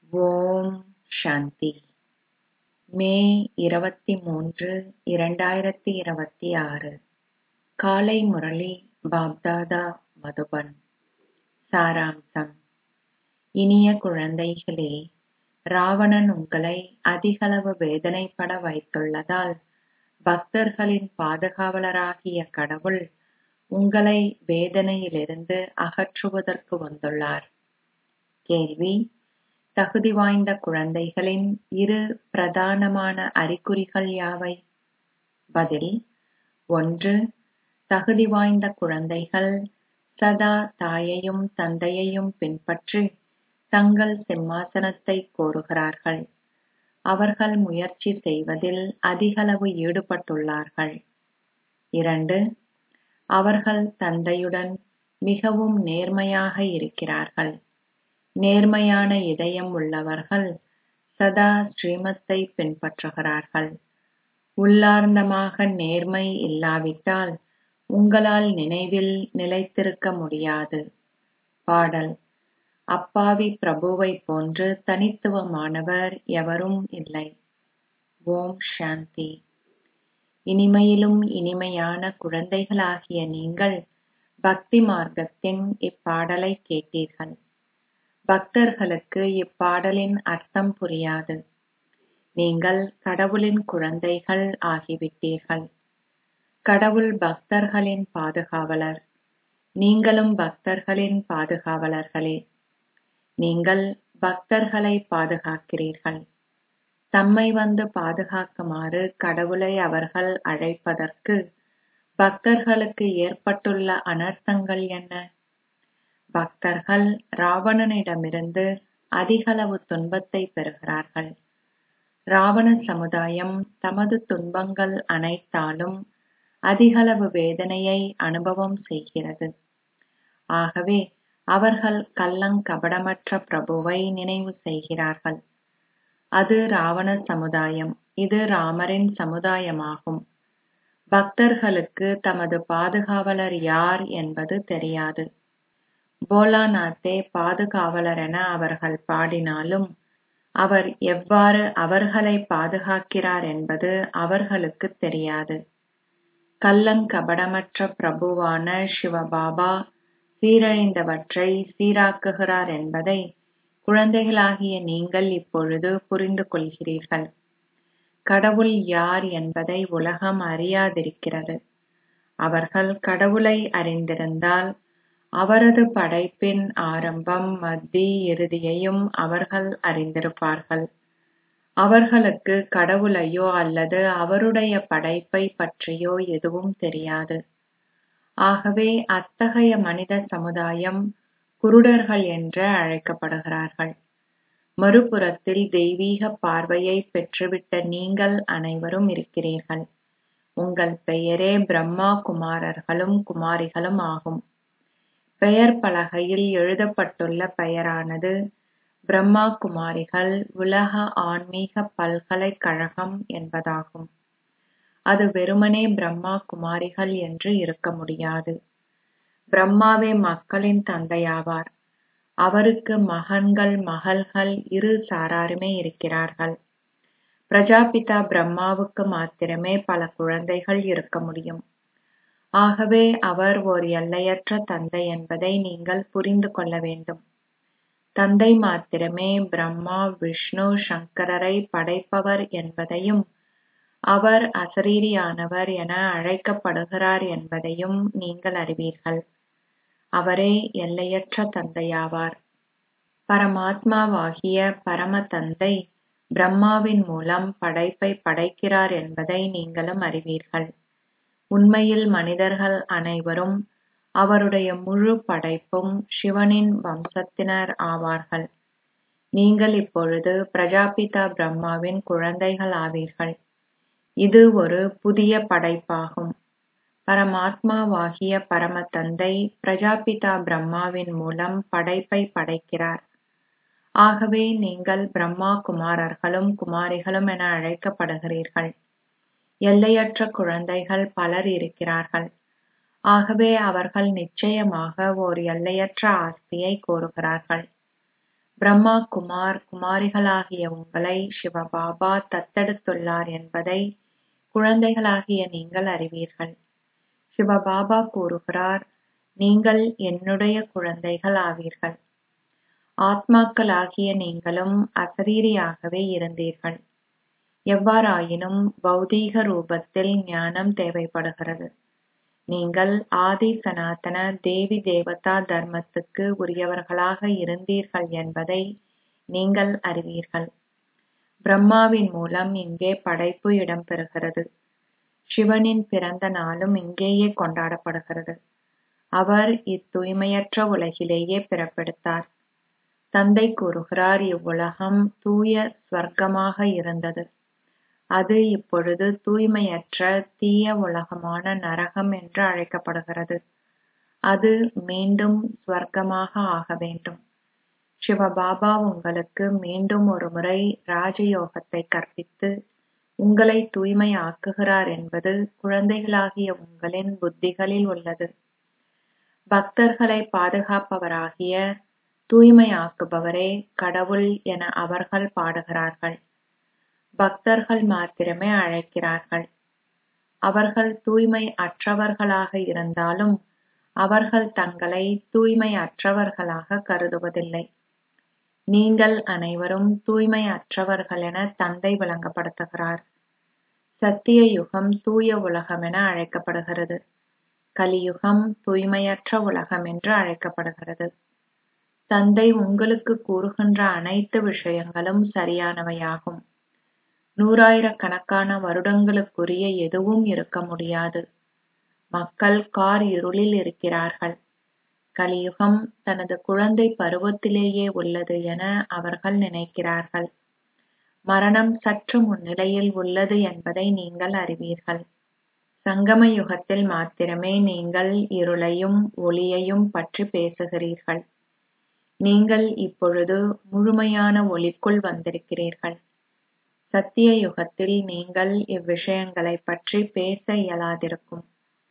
ஓம் சாந்தி மே இருபத்தி மூன்று இரண்டாயிரத்தி இருபத்தி ஆறு காலை முரளி பாப்தாதா மதுபன் சாராம்சம் இனிய குழந்தைகளே ராவணன் உங்களை அதிகளவு வேதனைப்பட வைத்துள்ளதால் பக்தர்களின் பாதுகாவலராகிய கடவுள் உங்களை வேதனையிலிருந்து அகற்றுவதற்கு வந்துள்ளார் கேள்வி தகுதி வாய்ந்த குழந்தைகளின் இரு பிரதானமான அறிகுறிகள் யாவை பதில் ஒன்று தகுதி வாய்ந்த குழந்தைகள் சதா தாயையும் தந்தையையும் பின்பற்றி தங்கள் சிம்மாசனத்தை கோருகிறார்கள் அவர்கள் முயற்சி செய்வதில் அதிகளவு ஈடுபட்டுள்ளார்கள் இரண்டு அவர்கள் தந்தையுடன் மிகவும் நேர்மையாக இருக்கிறார்கள் நேர்மையான இதயம் உள்ளவர்கள் சதா ஸ்ரீமத்தை பின்பற்றுகிறார்கள் உள்ளார்ந்தமாக நேர்மை இல்லாவிட்டால் உங்களால் நினைவில் நிலைத்திருக்க முடியாது பாடல் அப்பாவி பிரபுவைப் போன்று தனித்துவமானவர் எவரும் இல்லை ஓம் சாந்தி இனிமையிலும் இனிமையான குழந்தைகளாகிய நீங்கள் பக்தி மார்க்கத்தின் இப்பாடலை கேட்டீர்கள் பக்தர்களுக்கு இப்பாடலின் அர்த்தம் புரியாது நீங்கள் கடவுளின் குழந்தைகள் ஆகிவிட்டீர்கள் கடவுள் பக்தர்களின் பாதுகாவலர் நீங்களும் பக்தர்களின் பாதுகாவலர்களே நீங்கள் பக்தர்களை பாதுகாக்கிறீர்கள் தம்மை வந்து பாதுகாக்குமாறு கடவுளை அவர்கள் அழைப்பதற்கு பக்தர்களுக்கு ஏற்பட்டுள்ள அனர்த்தங்கள் என்ன பக்தர்கள் ராவணனிடமிருந்து அதிகளவு துன்பத்தை பெறுகிறார்கள் ராவண சமுதாயம் தமது துன்பங்கள் அனைத்தாலும் அதிகளவு வேதனையை அனுபவம் செய்கிறது ஆகவே அவர்கள் கள்ளங்கபடமற்ற பிரபுவை நினைவு செய்கிறார்கள் அது ராவண சமுதாயம் இது ராமரின் சமுதாயமாகும் பக்தர்களுக்கு தமது பாதுகாவலர் யார் என்பது தெரியாது போலாநாத்தே பாதுகாவலர் என அவர்கள் பாடினாலும் அவர் எவ்வாறு அவர்களை பாதுகாக்கிறார் என்பது அவர்களுக்கு தெரியாது கள்ளங்கபடமற்ற பிரபுவான சிவபாபா சீரழிந்தவற்றை சீராக்குகிறார் என்பதை குழந்தைகளாகிய நீங்கள் இப்பொழுது புரிந்து கொள்கிறீர்கள் கடவுள் யார் என்பதை உலகம் அறியாதிருக்கிறது அவர்கள் கடவுளை அறிந்திருந்தால் அவரது படைப்பின் ஆரம்பம் மத்தி இறுதியையும் அவர்கள் அறிந்திருப்பார்கள் அவர்களுக்கு கடவுளையோ அல்லது அவருடைய படைப்பை பற்றியோ எதுவும் தெரியாது ஆகவே அத்தகைய மனித சமுதாயம் குருடர்கள் என்று அழைக்கப்படுகிறார்கள் மறுபுறத்தில் தெய்வீக பார்வையை பெற்றுவிட்ட நீங்கள் அனைவரும் இருக்கிறீர்கள் உங்கள் பெயரே பிரம்மா குமாரர்களும் குமாரிகளும் ஆகும் பெயர் பலகையில் எழுதப்பட்டுள்ள பெயரானது பிரம்மா குமாரிகள் உலக ஆன்மீக பல்கலைக்கழகம் என்பதாகும் அது வெறுமனே பிரம்மா குமாரிகள் என்று இருக்க முடியாது பிரம்மாவே மக்களின் தந்தையாவார் அவருக்கு மகன்கள் மகள்கள் இரு சாராருமே இருக்கிறார்கள் பிரஜாபிதா பிரம்மாவுக்கு மாத்திரமே பல குழந்தைகள் இருக்க முடியும் ஆகவே அவர் ஓர் எல்லையற்ற தந்தை என்பதை நீங்கள் புரிந்து கொள்ள வேண்டும் தந்தை மாத்திரமே பிரம்மா விஷ்ணு சங்கரரை படைப்பவர் என்பதையும் அவர் அசரீரியானவர் என அழைக்கப்படுகிறார் என்பதையும் நீங்கள் அறிவீர்கள் அவரே எல்லையற்ற தந்தையாவார் பரமாத்மாவாகிய பரம தந்தை பிரம்மாவின் மூலம் படைப்பை படைக்கிறார் என்பதை நீங்களும் அறிவீர்கள் உண்மையில் மனிதர்கள் அனைவரும் அவருடைய முழு படைப்பும் சிவனின் வம்சத்தினர் ஆவார்கள் நீங்கள் இப்பொழுது பிரஜாபிதா பிரம்மாவின் குழந்தைகள் ஆவீர்கள் இது ஒரு புதிய படைப்பாகும் பரமாத்மாவாகிய பரம தந்தை பிரஜாபிதா பிரம்மாவின் மூலம் படைப்பை படைக்கிறார் ஆகவே நீங்கள் பிரம்மா குமாரர்களும் குமாரிகளும் என அழைக்கப்படுகிறீர்கள் எல்லையற்ற குழந்தைகள் பலர் இருக்கிறார்கள் ஆகவே அவர்கள் நிச்சயமாக ஓர் எல்லையற்ற ஆஸ்தியை கோருகிறார்கள் பிரம்மா குமார் குமாரிகளாகிய உங்களை சிவபாபா தத்தெடுத்துள்ளார் என்பதை குழந்தைகளாகிய நீங்கள் அறிவீர்கள் சிவபாபா கூறுகிறார் நீங்கள் என்னுடைய குழந்தைகள் ஆவீர்கள் ஆத்மாக்களாகிய நீங்களும் அசரீரியாகவே இருந்தீர்கள் எவ்வாறாயினும் பௌதீக ரூபத்தில் ஞானம் தேவைப்படுகிறது நீங்கள் ஆதி சனாதன தேவி தேவதா தர்மத்துக்கு உரியவர்களாக இருந்தீர்கள் என்பதை நீங்கள் அறிவீர்கள் பிரம்மாவின் மூலம் இங்கே படைப்பு இடம்பெறுகிறது சிவனின் பிறந்த நாளும் இங்கேயே கொண்டாடப்படுகிறது அவர் இத்தூய்மையற்ற உலகிலேயே பிறப்பெடுத்தார் தந்தை கூறுகிறார் இவ்வுலகம் தூய ஸ்வர்க்கமாக இருந்தது அது இப்பொழுது தூய்மையற்ற தீய உலகமான நரகம் என்று அழைக்கப்படுகிறது அது மீண்டும் ஸ்வர்க்கமாக ஆக வேண்டும் சிவபாபா உங்களுக்கு மீண்டும் ஒருமுறை ராஜயோகத்தை கற்பித்து உங்களை தூய்மை ஆக்குகிறார் என்பது குழந்தைகளாகிய உங்களின் புத்திகளில் உள்ளது பக்தர்களை பாதுகாப்பவராகிய தூய்மையாக்குபவரே கடவுள் என அவர்கள் பாடுகிறார்கள் பக்தர்கள் மாத்திரமே அழைக்கிறார்கள் அவர்கள் தூய்மை அற்றவர்களாக இருந்தாலும் அவர்கள் தங்களை தூய்மை அற்றவர்களாக கருதுவதில்லை நீங்கள் அனைவரும் தூய்மை அற்றவர்கள் என தந்தை விளங்கப்படுத்துகிறார் சத்திய யுகம் தூய உலகம் என அழைக்கப்படுகிறது கலியுகம் தூய்மையற்ற உலகம் என்று அழைக்கப்படுகிறது தந்தை உங்களுக்கு கூறுகின்ற அனைத்து விஷயங்களும் சரியானவையாகும் நூறாயிரக்கணக்கான வருடங்களுக்குரிய எதுவும் இருக்க முடியாது மக்கள் கார் இருளில் இருக்கிறார்கள் கலியுகம் தனது குழந்தை பருவத்திலேயே உள்ளது என அவர்கள் நினைக்கிறார்கள் மரணம் சற்று முன்னிலையில் உள்ளது என்பதை நீங்கள் அறிவீர்கள் சங்கம யுகத்தில் மாத்திரமே நீங்கள் இருளையும் ஒளியையும் பற்றி பேசுகிறீர்கள் நீங்கள் இப்பொழுது முழுமையான ஒளிக்குள் வந்திருக்கிறீர்கள் சத்திய யுகத்தில் நீங்கள் இவ்விஷயங்களை பற்றி பேச இயலாதிருக்கும்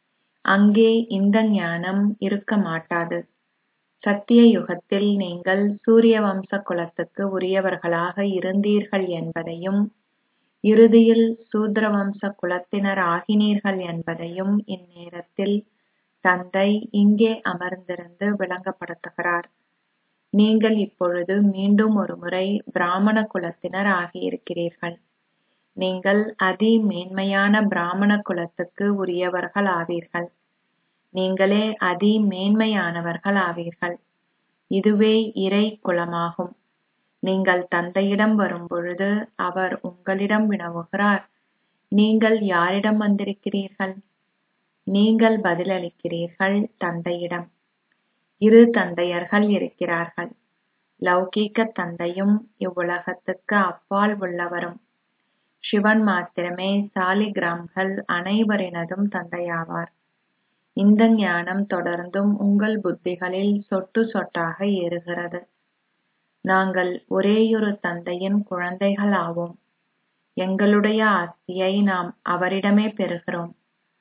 அங்கே இந்த ஞானம் இருக்க மாட்டாது சத்திய யுகத்தில் நீங்கள் சூரிய வம்ச குலத்துக்கு உரியவர்களாக இருந்தீர்கள் என்பதையும் இறுதியில் சூத்ர வம்ச குலத்தினர் ஆகினீர்கள் என்பதையும் இந்நேரத்தில் தந்தை இங்கே அமர்ந்திருந்து விளங்கப்படுத்துகிறார் நீங்கள் இப்பொழுது மீண்டும் ஒருமுறை பிராமண குலத்தினர் ஆகியிருக்கிறீர்கள் நீங்கள் அதி மேன்மையான பிராமண குலத்துக்கு உரியவர்கள் ஆவீர்கள் நீங்களே அதி மேன்மையானவர்கள் ஆவீர்கள் இதுவே இறை குலமாகும் நீங்கள் தந்தையிடம் வரும்பொழுது அவர் உங்களிடம் வினவுகிறார் நீங்கள் யாரிடம் வந்திருக்கிறீர்கள் நீங்கள் பதிலளிக்கிறீர்கள் தந்தையிடம் இரு தந்தையர்கள் இருக்கிறார்கள் லௌகீக தந்தையும் இவ்வுலகத்துக்கு அப்பால் உள்ளவரும் சிவன் மாத்திரமே சாலிகிராம்கள் அனைவரினதும் தந்தையாவார் இந்த ஞானம் தொடர்ந்தும் உங்கள் புத்திகளில் சொட்டு சொட்டாக ஏறுகிறது நாங்கள் ஒரேயொரு தந்தையின் குழந்தைகள் ஆவோம் எங்களுடைய ஆஸ்தியை நாம் அவரிடமே பெறுகிறோம்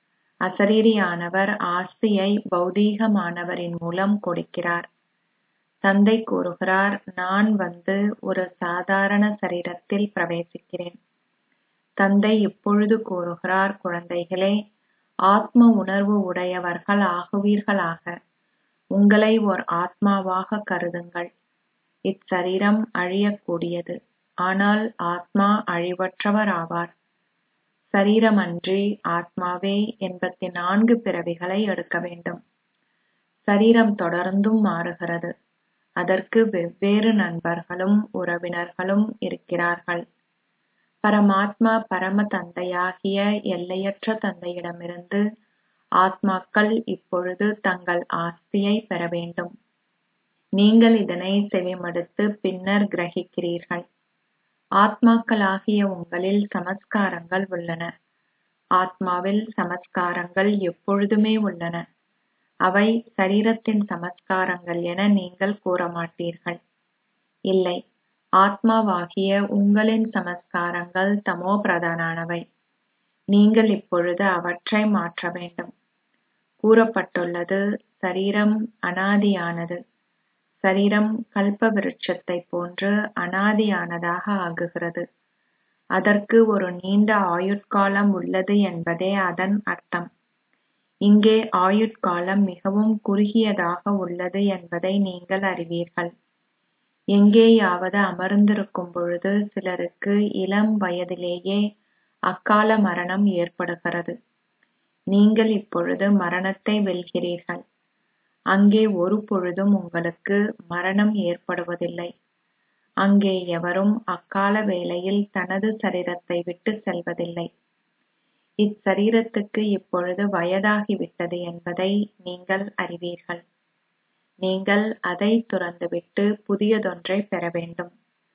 அசரீரியானவர் ஆஸ்தியை பௌதீகமானவரின் மூலம் கொடுக்கிறார் தந்தை கூறுகிறார் நான் வந்து ஒரு சாதாரண சரீரத்தில் பிரவேசிக்கிறேன் தந்தை இப்பொழுது கூறுகிறார் குழந்தைகளே ஆத்ம உணர்வு உடையவர்கள் ஆகுவீர்களாக உங்களை ஓர் ஆத்மாவாக கருதுங்கள் இச்சரீரம் அழியக்கூடியது ஆனால் ஆத்மா அழிவற்றவர் ஆவார் சரீரமன்றி ஆத்மாவே எண்பத்தி நான்கு பிறவிகளை எடுக்க வேண்டும் சரீரம் தொடர்ந்தும் மாறுகிறது அதற்கு வெவ்வேறு நண்பர்களும் உறவினர்களும் இருக்கிறார்கள் பரமாத்மா பரம தந்தையாகிய எல்லையற்ற தந்தையிடமிருந்து ஆத்மாக்கள் இப்பொழுது தங்கள் ஆஸ்தியை பெற வேண்டும் நீங்கள் இதனை செவிமடுத்து பின்னர் கிரகிக்கிறீர்கள் ஆத்மாக்களாகிய உங்களில் சமஸ்காரங்கள் உள்ளன ஆத்மாவில் சமஸ்காரங்கள் எப்பொழுதுமே உள்ளன அவை சரீரத்தின் சமஸ்காரங்கள் என நீங்கள் கூற மாட்டீர்கள் இல்லை ஆத்மாவாகிய உங்களின் சமஸ்காரங்கள் தமோ பிரதானானவை நீங்கள் இப்பொழுது அவற்றை மாற்ற வேண்டும் கூறப்பட்டுள்ளது சரீரம் அனாதியானது சரீரம் கல்ப விருட்சத்தைப் போன்று அனாதியானதாக ஆகுகிறது அதற்கு ஒரு நீண்ட ஆயுட்காலம் உள்ளது என்பதே அதன் அர்த்தம் இங்கே ஆயுட்காலம் மிகவும் குறுகியதாக உள்ளது என்பதை நீங்கள் அறிவீர்கள் எங்கேயாவது அமர்ந்திருக்கும் பொழுது சிலருக்கு இளம் வயதிலேயே அக்கால மரணம் ஏற்படுகிறது நீங்கள் இப்பொழுது மரணத்தை வெல்கிறீர்கள் அங்கே ஒரு பொழுதும் உங்களுக்கு மரணம் ஏற்படுவதில்லை அங்கே எவரும் அக்கால வேளையில் தனது சரீரத்தை விட்டு செல்வதில்லை இச்சரீரத்துக்கு இப்பொழுது வயதாகிவிட்டது என்பதை நீங்கள் அறிவீர்கள் நீங்கள் அதை துறந்துவிட்டு புதியதொன்றை பெற வேண்டும்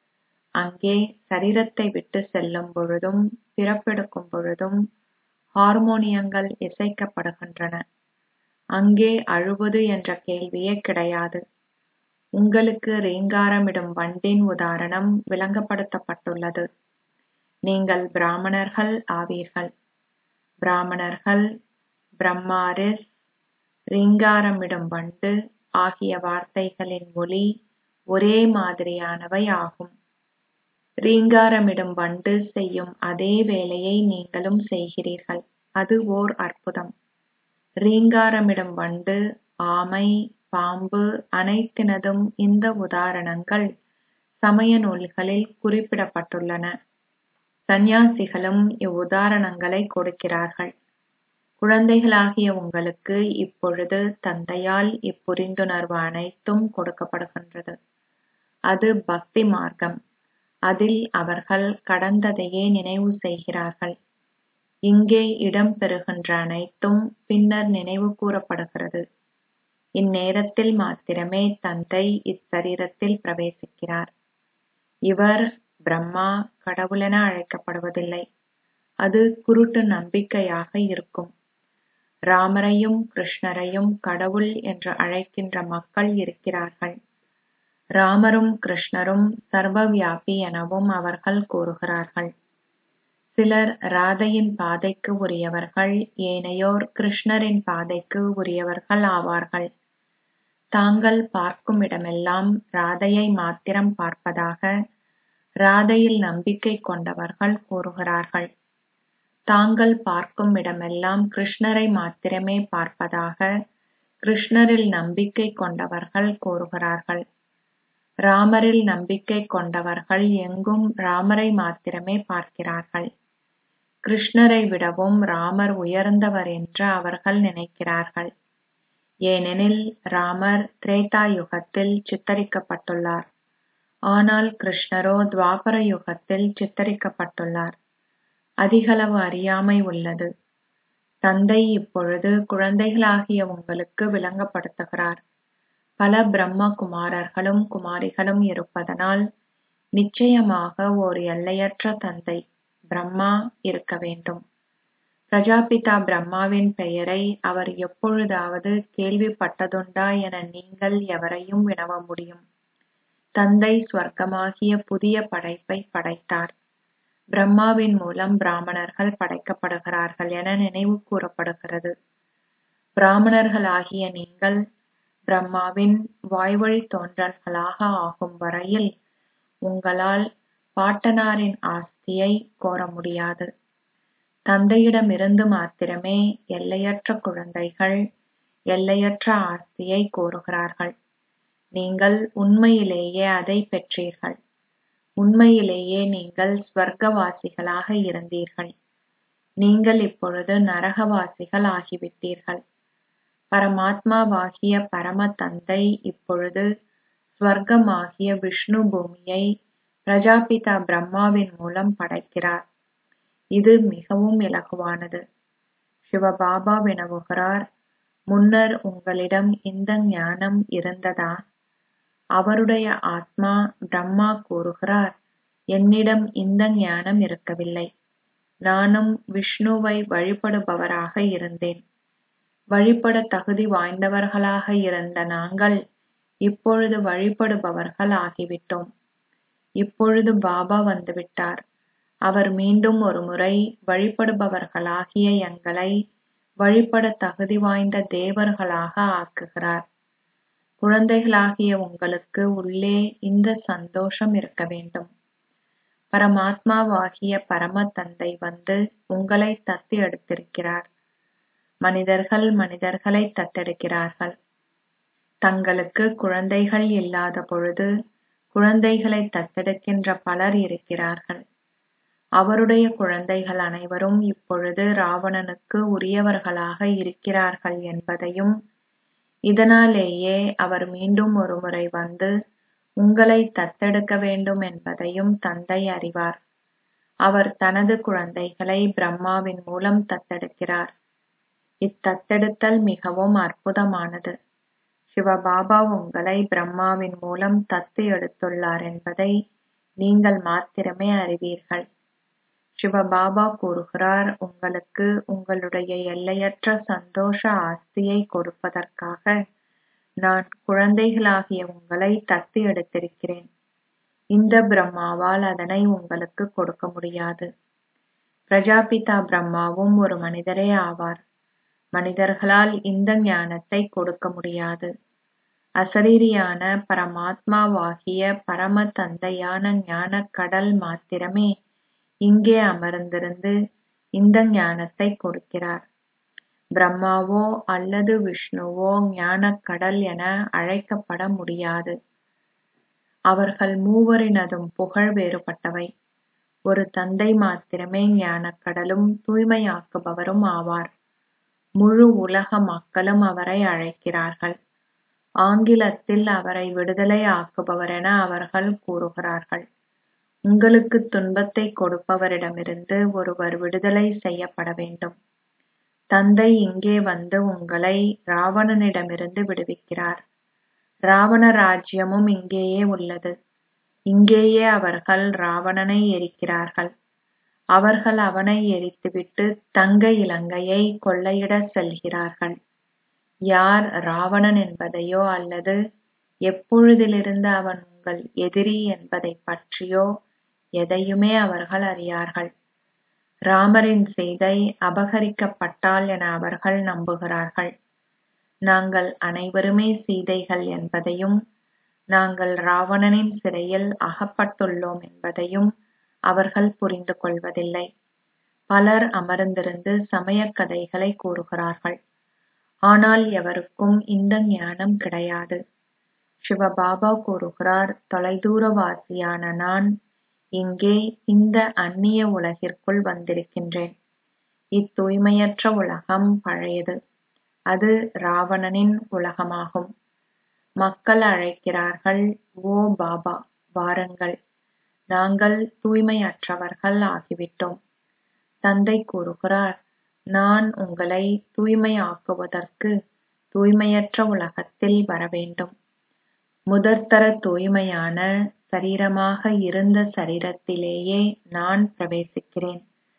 அங்கே சரீரத்தை விட்டு செல்லும் பொழுதும் பிறப்பெடுக்கும் பொழுதும் ஹார்மோனியங்கள் இசைக்கப்படுகின்றன அங்கே அழுவது என்ற கேள்வியே கிடையாது உங்களுக்கு ரீங்காரமிடும் வண்டின் உதாரணம் விளங்கப்படுத்தப்பட்டுள்ளது நீங்கள் பிராமணர்கள் ஆவீர்கள் பிராமணர்கள் பிரம்மாரிஸ் ரீங்காரமிடும் வண்டு ஆகிய வார்த்தைகளின் ஒலி ஒரே மாதிரியானவை ஆகும் ரீங்காரமிடும் வண்டு செய்யும் அதே வேலையை நீங்களும் செய்கிறீர்கள் அது ஓர் அற்புதம் ரீங்காரமிடும் வண்டு ஆமை பாம்பு அனைத்தினதும் இந்த உதாரணங்கள் சமய நூல்களில் குறிப்பிடப்பட்டுள்ளன சந்நியாசிகளும் இவ்வுதாரணங்களை கொடுக்கிறார்கள் குழந்தைகளாகிய உங்களுக்கு இப்பொழுது தந்தையால் இப்புரிந்துணர்வு அனைத்தும் கொடுக்கப்படுகின்றது அது பக்தி மார்க்கம் அதில் அவர்கள் கடந்ததையே நினைவு செய்கிறார்கள் இங்கே இடம் பெறுகின்ற அனைத்தும் பின்னர் நினைவு கூறப்படுகிறது இந்நேரத்தில் மாத்திரமே தந்தை இச்சரீரத்தில் பிரவேசிக்கிறார் இவர் பிரம்மா கடவுளென அழைக்கப்படுவதில்லை அது குருட்டு நம்பிக்கையாக இருக்கும் ராமரையும் கிருஷ்ணரையும் கடவுள் என்று அழைக்கின்ற மக்கள் இருக்கிறார்கள் ராமரும் கிருஷ்ணரும் சர்வவியாபி எனவும் அவர்கள் கூறுகிறார்கள் சிலர் ராதையின் பாதைக்கு உரியவர்கள் ஏனையோர் கிருஷ்ணரின் பாதைக்கு உரியவர்கள் ஆவார்கள் தாங்கள் பார்க்கும் இடமெல்லாம் ராதையை மாத்திரம் பார்ப்பதாக ராதையில் நம்பிக்கை கொண்டவர்கள் கூறுகிறார்கள் தாங்கள் பார்க்கும் இடமெல்லாம் கிருஷ்ணரை மாத்திரமே பார்ப்பதாக கிருஷ்ணரில் நம்பிக்கை கொண்டவர்கள் கூறுகிறார்கள் ராமரில் நம்பிக்கை கொண்டவர்கள் எங்கும் ராமரை மாத்திரமே பார்க்கிறார்கள் கிருஷ்ணரை விடவும் ராமர் உயர்ந்தவர் என்று அவர்கள் நினைக்கிறார்கள் ஏனெனில் ராமர் திரேதா யுகத்தில் சித்தரிக்கப்பட்டுள்ளார் ஆனால் கிருஷ்ணரோ துவாபர யுகத்தில் சித்தரிக்கப்பட்டுள்ளார் அதிகளவு அறியாமை உள்ளது தந்தை இப்பொழுது குழந்தைகளாகிய உங்களுக்கு விளங்கப்படுத்துகிறார் பல பிரம்ம குமாரர்களும் குமாரிகளும் இருப்பதனால் நிச்சயமாக ஓர் எல்லையற்ற தந்தை பிரம்மா இருக்க வேண்டும் பிரஜாபிதா பிரம்மாவின் பெயரை அவர் எப்பொழுதாவது கேள்விப்பட்டதுண்டா என நீங்கள் எவரையும் வினவ முடியும் தந்தை ஸ்வர்க்கமாகிய புதிய படைப்பை படைத்தார் பிரம்மாவின் மூலம் பிராமணர்கள் படைக்கப்படுகிறார்கள் என நினைவு கூறப்படுகிறது பிராமணர்களாகிய நீங்கள் பிரம்மாவின் வாய்வழி தோன்றல்களாக ஆகும் வரையில் உங்களால் பாட்டனாரின் ஆஸ்தியை கோர முடியாது தந்தையிடமிருந்து மாத்திரமே எல்லையற்ற குழந்தைகள் எல்லையற்ற ஆஸ்தியை கோருகிறார்கள் நீங்கள் உண்மையிலேயே அதை பெற்றீர்கள் உண்மையிலேயே நீங்கள் ஸ்வர்க்கவாசிகளாக இருந்தீர்கள் நீங்கள் இப்பொழுது நரகவாசிகள் ஆகிவிட்டீர்கள் பரமாத்மாவாகிய பரம தந்தை இப்பொழுது ஸ்வர்க்கமாகிய விஷ்ணு பூமியை பிரஜாபிதா பிரம்மாவின் மூலம் படைக்கிறார் இது மிகவும் இலகுவானது சிவபாபா வினவுகிறார் முன்னர் உங்களிடம் இந்த ஞானம் இருந்ததா அவருடைய ஆத்மா பிரம்மா கூறுகிறார் என்னிடம் இந்த ஞானம் இருக்கவில்லை நானும் விஷ்ணுவை வழிபடுபவராக இருந்தேன் வழிபட தகுதி வாய்ந்தவர்களாக இருந்த நாங்கள் இப்பொழுது வழிபடுபவர்கள் ஆகிவிட்டோம் இப்பொழுது பாபா வந்துவிட்டார் அவர் மீண்டும் ஒருமுறை வழிபடுபவர்களாகிய எங்களை வழிபட தகுதி வாய்ந்த தேவர்களாக ஆக்குகிறார் குழந்தைகளாகிய உங்களுக்கு உள்ளே இந்த சந்தோஷம் இருக்க வேண்டும் பரமாத்மாவாகிய பரம தந்தை வந்து உங்களை தத்து எடுத்திருக்கிறார் மனிதர்கள் மனிதர்களை தத்தெடுக்கிறார்கள் தங்களுக்கு குழந்தைகள் இல்லாத பொழுது குழந்தைகளை தத்தெடுக்கின்ற பலர் இருக்கிறார்கள் அவருடைய குழந்தைகள் அனைவரும் இப்பொழுது ராவணனுக்கு உரியவர்களாக இருக்கிறார்கள் என்பதையும் இதனாலேயே அவர் மீண்டும் ஒருமுறை வந்து உங்களை தத்தெடுக்க வேண்டும் என்பதையும் தந்தை அறிவார் அவர் தனது குழந்தைகளை பிரம்மாவின் மூலம் தத்தெடுக்கிறார் இத்தத்தெடுத்தல் மிகவும் அற்புதமானது சிவபாபா உங்களை பிரம்மாவின் மூலம் தத்து எடுத்துள்ளார் என்பதை நீங்கள் மாத்திரமே அறிவீர்கள் சிவபாபா கூறுகிறார் உங்களுக்கு உங்களுடைய எல்லையற்ற சந்தோஷ ஆஸ்தியை கொடுப்பதற்காக நான் குழந்தைகளாகிய உங்களை தத்து எடுத்திருக்கிறேன் இந்த பிரம்மாவால் அதனை உங்களுக்கு கொடுக்க முடியாது பிரஜாபிதா பிரம்மாவும் ஒரு மனிதரே ஆவார் மனிதர்களால் இந்த ஞானத்தை கொடுக்க முடியாது அசரீரியான பரமாத்மாவாகிய பரம தந்தையான ஞானக் கடல் மாத்திரமே இங்கே அமர்ந்திருந்து இந்த ஞானத்தை கொடுக்கிறார் பிரம்மாவோ அல்லது விஷ்ணுவோ ஞானக் கடல் என அழைக்கப்பட முடியாது அவர்கள் மூவரினதும் புகழ் வேறுபட்டவை ஒரு தந்தை மாத்திரமே ஞானக் கடலும் தூய்மையாக்குபவரும் ஆவார் முழு உலக மக்களும் அவரை அழைக்கிறார்கள் ஆங்கிலத்தில் அவரை விடுதலை ஆக்குபவர் என அவர்கள் கூறுகிறார்கள் உங்களுக்கு துன்பத்தை கொடுப்பவரிடமிருந்து ஒருவர் விடுதலை செய்யப்பட வேண்டும் தந்தை இங்கே வந்து உங்களை ராவணனிடமிருந்து விடுவிக்கிறார் ராவண ராஜ்யமும் இங்கேயே உள்ளது இங்கேயே அவர்கள் ராவணனை எரிக்கிறார்கள் அவர்கள் அவனை எரித்துவிட்டு தங்க இலங்கையை கொள்ளையிட செல்கிறார்கள் யார் ராவணன் என்பதையோ அல்லது எப்பொழுதிலிருந்து அவன் உங்கள் எதிரி என்பதை பற்றியோ எதையுமே அவர்கள் அறியார்கள் ராமரின் செய்கை அபகரிக்கப்பட்டால் என அவர்கள் நம்புகிறார்கள் நாங்கள் அனைவருமே சீதைகள் என்பதையும் நாங்கள் ராவணனின் சிறையில் அகப்பட்டுள்ளோம் என்பதையும் அவர்கள் புரிந்து கொள்வதில்லை பலர் அமர்ந்திருந்து சமயக் கதைகளை கூறுகிறார்கள் ஆனால் எவருக்கும் இந்த ஞானம் கிடையாது சிவபாபா கூறுகிறார் தொலைதூரவாசியான நான் இங்கே இந்த அந்நிய உலகிற்குள் வந்திருக்கின்றேன் இத்தூய்மையற்ற உலகம் பழையது அது ராவணனின் உலகமாகும் மக்கள் அழைக்கிறார்கள் ஓ பாபா வாருங்கள் நாங்கள் தூய்மையற்றவர்கள் ஆகிவிட்டோம் தந்தை கூறுகிறார் நான் உங்களை தூய்மையாக்குவதற்கு தூய்மையற்ற உலகத்தில் வரவேண்டும் முதற்தர தூய்மையான சரீரமாக இருந்த சரீரத்திலேயே நான் பிரவேசிக்கிறேன்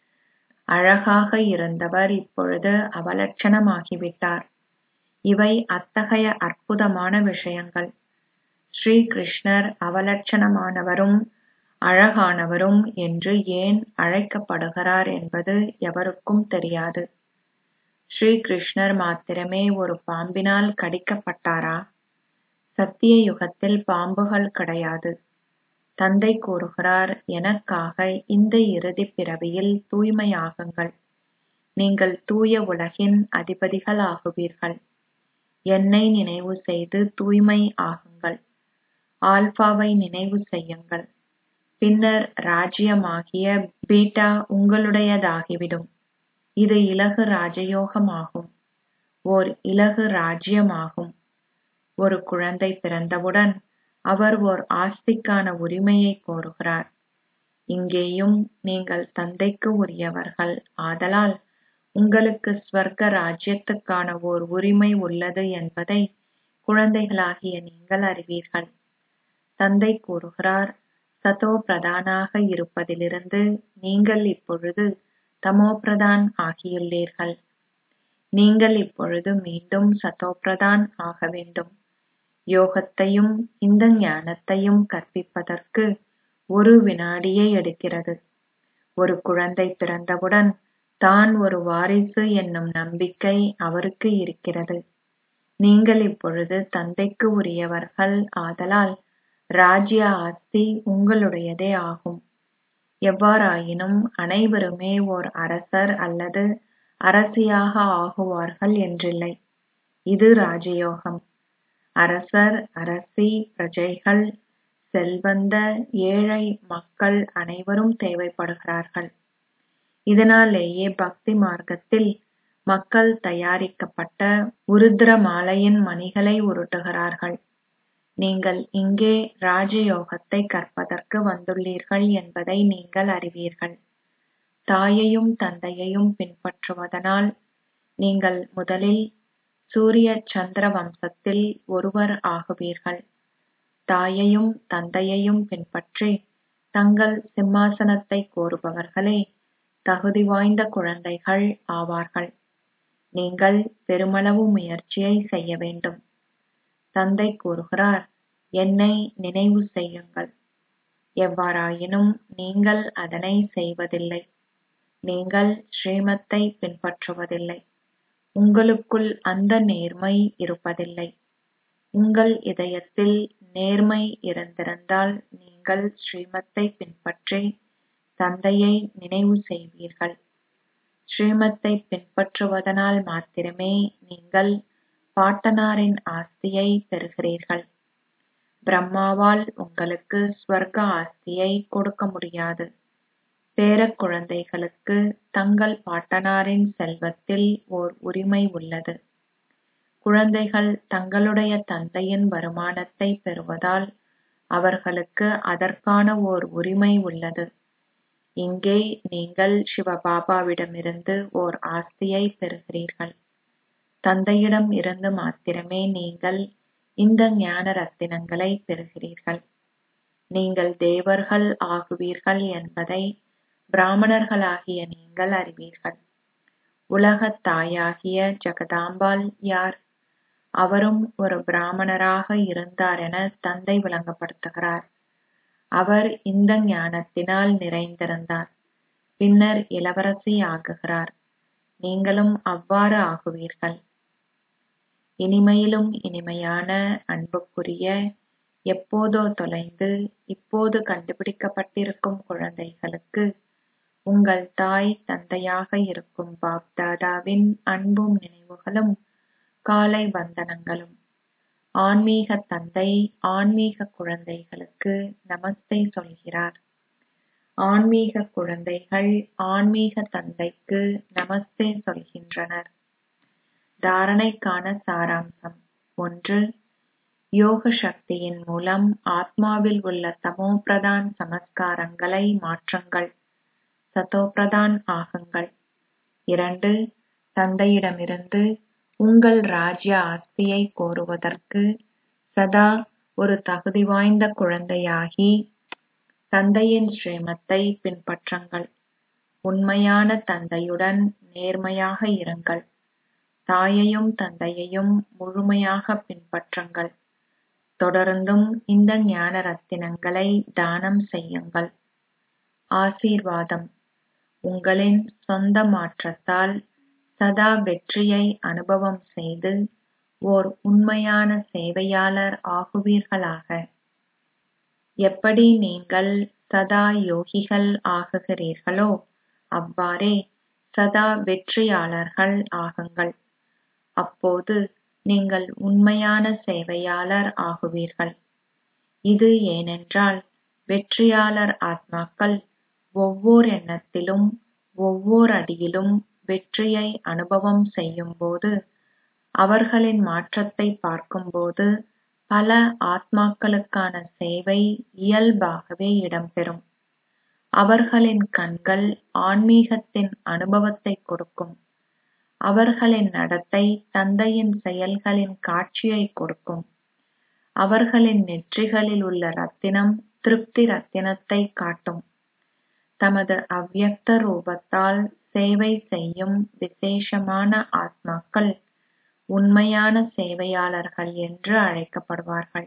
அழகாக இருந்தவர் இப்பொழுது அவலட்சணமாகிவிட்டார் இவை அத்தகைய அற்புதமான விஷயங்கள் ஸ்ரீ கிருஷ்ணர் அவலட்சணமானவரும் அழகானவரும் என்று ஏன் அழைக்கப்படுகிறார் என்பது எவருக்கும் தெரியாது ஸ்ரீ கிருஷ்ணர் மாத்திரமே ஒரு பாம்பினால் கடிக்கப்பட்டாரா சத்திய யுகத்தில் பாம்புகள் கிடையாது தந்தை கூறுகிறார் எனக்காக இந்த இறுதிப் பிறவியில் தூய்மையாகுங்கள் நீங்கள் தூய உலகின் அதிபதிகள் ஆகுவீர்கள் என்னை நினைவு செய்து தூய்மை ஆகுங்கள் ஆல்பாவை நினைவு செய்யுங்கள் பின்னர் ராஜ்யமாகிய பீட்டா உங்களுடையதாகிவிடும் இது இலகு ராஜயோகமாகும் ஓர் இலகு ராஜ்யமாகும் ஒரு குழந்தை பிறந்தவுடன் அவர் ஓர் ஆஸ்திக்கான உரிமையை கோருகிறார் இங்கேயும் நீங்கள் தந்தைக்கு உரியவர்கள் ஆதலால் உங்களுக்கு ஸ்வர்க்க ராஜ்யத்துக்கான ஓர் உரிமை உள்ளது என்பதை குழந்தைகளாகிய நீங்கள் அறிவீர்கள் தந்தை கூறுகிறார் சதோ பிரதானாக இருப்பதிலிருந்து நீங்கள் இப்பொழுது தமோ பிரதான் ஆகியுள்ளீர்கள் நீங்கள் இப்பொழுது மீண்டும் சதோபிரதான் ஆக வேண்டும் யோகத்தையும் இந்த ஞானத்தையும் கற்பிப்பதற்கு ஒரு வினாடியை எடுக்கிறது ஒரு குழந்தை பிறந்தவுடன் தான் ஒரு வாரிசு என்னும் நம்பிக்கை அவருக்கு இருக்கிறது நீங்கள் இப்பொழுது தந்தைக்கு உரியவர்கள் ஆதலால் ராஜ்ய ஆஸ்தி உங்களுடையதே ஆகும் எவ்வாறாயினும் அனைவருமே ஓர் அரசர் அல்லது அரசியாக ஆகுவார்கள் என்றில்லை இது ராஜயோகம் அரசர் அரசி பிரஜைகள் செல்வந்த ஏழை மக்கள் அனைவரும் தேவைப்படுகிறார்கள் இதனாலேயே பக்தி மார்க்கத்தில் மக்கள் தயாரிக்கப்பட்ட உருத்திர மாலையின் மணிகளை உருட்டுகிறார்கள் நீங்கள் இங்கே ராஜயோகத்தை கற்பதற்கு வந்துள்ளீர்கள் என்பதை நீங்கள் அறிவீர்கள் தாயையும் தந்தையையும் பின்பற்றுவதனால் நீங்கள் முதலில் சூரிய சந்திர வம்சத்தில் ஒருவர் ஆகுவீர்கள் தாயையும் தந்தையையும் பின்பற்றி தங்கள் சிம்மாசனத்தை கோருபவர்களே தகுதி வாய்ந்த குழந்தைகள் ஆவார்கள் நீங்கள் பெருமளவு முயற்சியை செய்ய வேண்டும் தந்தை கூறுகிறார் என்னை நினைவு செய்யுங்கள் எவ்வாறாயினும் நீங்கள் அதனை செய்வதில்லை நீங்கள் ஸ்ரீமத்தை பின்பற்றுவதில்லை உங்களுக்குள் அந்த நேர்மை இருப்பதில்லை உங்கள் இதயத்தில் நேர்மை இருந்திருந்தால் நீங்கள் ஸ்ரீமத்தை பின்பற்றி தந்தையை நினைவு செய்வீர்கள் ஸ்ரீமத்தை பின்பற்றுவதனால் மாத்திரமே நீங்கள் பாட்டனாரின் ஆஸ்தியை பெறுகிறீர்கள் பிரம்மாவால் உங்களுக்கு ஸ்வர்க ஆஸ்தியை கொடுக்க முடியாது பேரக் குழந்தைகளுக்கு தங்கள் பாட்டனாரின் செல்வத்தில் ஓர் உரிமை உள்ளது குழந்தைகள் தங்களுடைய தந்தையின் வருமானத்தை பெறுவதால் அவர்களுக்கு அதற்கான ஓர் உரிமை உள்ளது இங்கே நீங்கள் சிவபாபாவிடமிருந்து ஓர் ஆஸ்தியை பெறுகிறீர்கள் தந்தையிடம் இருந்து மாத்திரமே நீங்கள் இந்த ஞான ரத்தினங்களை பெறுகிறீர்கள் நீங்கள் தேவர்கள் ஆகுவீர்கள் என்பதை பிராமணர்களாகிய நீங்கள் அறிவீர்கள் உலகத் தாயாகிய ஜெகதாம்பாள் யார் அவரும் ஒரு பிராமணராக இருந்தார் என தந்தை விளங்கப்படுத்துகிறார் அவர் இந்த ஞானத்தினால் நிறைந்திருந்தார் பின்னர் இளவரசி ஆகுகிறார் நீங்களும் அவ்வாறு ஆகுவீர்கள் இனிமையிலும் இனிமையான அன்புக்குரிய எப்போதோ தொலைந்து இப்போது கண்டுபிடிக்கப்பட்டிருக்கும் குழந்தைகளுக்கு உங்கள் தாய் தந்தையாக இருக்கும் பாப் தாதாவின் அன்பும் நினைவுகளும் காலை வந்தனங்களும் ஆன்மீக தந்தை ஆன்மீக குழந்தைகளுக்கு நமஸ்தே சொல்கிறார் ஆன்மீக குழந்தைகள் ஆன்மீக தந்தைக்கு நமஸ்தே சொல்கின்றனர் தாரணைக்கான சாராம்சம் ஒன்று யோக சக்தியின் மூலம் ஆத்மாவில் உள்ள தமோ பிரதான் சமஸ்காரங்களை மாற்றுங்கள் சதோபிரதான் ஆகுங்கள் இரண்டு தந்தையிடமிருந்து உங்கள் ராஜ்ய ஆஸ்தியை கோருவதற்கு சதா ஒரு தகுதி வாய்ந்த குழந்தையாகி தந்தையின் ஸ்ரீமத்தை பின்பற்றுங்கள் உண்மையான தந்தையுடன் நேர்மையாக இருங்கள் தாயையும் தந்தையையும் முழுமையாக பின்பற்றுங்கள் தொடர்ந்தும் இந்த ஞான ரத்தினங்களை தானம் செய்யுங்கள் ஆசீர்வாதம் உங்களின் சொந்த மாற்றத்தால் சதா வெற்றியை அனுபவம் செய்து ஓர் உண்மையான சேவையாளர் ஆகுவீர்களாக எப்படி நீங்கள் சதா யோகிகள் ஆகுகிறீர்களோ அவ்வாறே சதா வெற்றியாளர்கள் ஆகுங்கள் அப்போது நீங்கள் உண்மையான சேவையாளர் ஆகுவீர்கள் இது ஏனென்றால் வெற்றியாளர் ஆத்மாக்கள் ஒவ்வோர் எண்ணத்திலும் ஒவ்வோர் அடியிலும் வெற்றியை அனுபவம் செய்யும்போது அவர்களின் மாற்றத்தை பார்க்கும்போது பல ஆத்மாக்களுக்கான சேவை இயல்பாகவே இடம்பெறும் அவர்களின் கண்கள் ஆன்மீகத்தின் அனுபவத்தை கொடுக்கும் அவர்களின் நடத்தை தந்தையின் செயல்களின் காட்சியை கொடுக்கும் அவர்களின் நெற்றிகளில் உள்ள ரத்தினம் திருப்தி ரத்தினத்தை காட்டும் தமது அவ்யக்த ரூபத்தால் சேவை செய்யும் விசேஷமான ஆத்மாக்கள் உண்மையான சேவையாளர்கள் என்று அழைக்கப்படுவார்கள்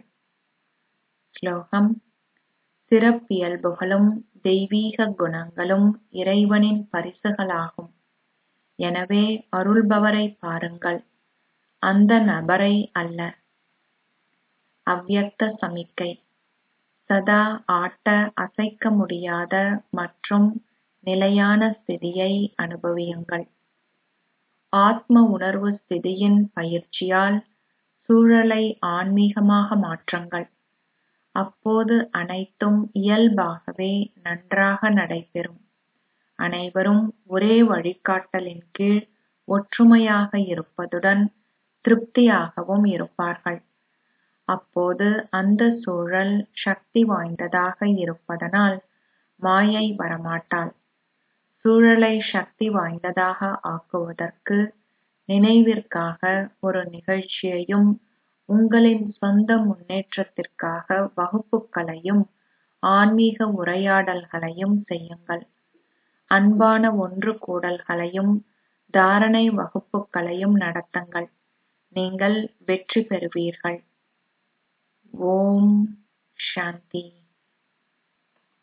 ஸ்லோகம் சிறப்பியல்புகளும் தெய்வீக குணங்களும் இறைவனின் பரிசுகளாகும் எனவே அருள்பவரை பாருங்கள் அந்த நபரை அல்ல அவ்யக்த சமிக்கை சதா ஆட்ட அசைக்க முடியாத மற்றும் நிலையான ஸ்திதியை அனுபவியுங்கள் ஆத்ம உணர்வு ஸ்திதியின் பயிற்சியால் சூழலை ஆன்மீகமாக மாற்றுங்கள் அப்போது அனைத்தும் இயல்பாகவே நன்றாக நடைபெறும் அனைவரும் ஒரே வழிகாட்டலின் கீழ் ஒற்றுமையாக இருப்பதுடன் திருப்தியாகவும் இருப்பார்கள் அப்போது அந்த சூழல் சக்தி வாய்ந்ததாக இருப்பதனால் மாயை வரமாட்டாள் சூழலை சக்தி வாய்ந்ததாக ஆக்குவதற்கு நினைவிற்காக ஒரு நிகழ்ச்சியையும் உங்களின் சொந்த முன்னேற்றத்திற்காக வகுப்புகளையும் ஆன்மீக உரையாடல்களையும் செய்யுங்கள் அன்பான ஒன்று கூடல்களையும் தாரணை வகுப்புகளையும் நடத்துங்கள் நீங்கள் வெற்றி பெறுவீர்கள் ஓம் சாந்தி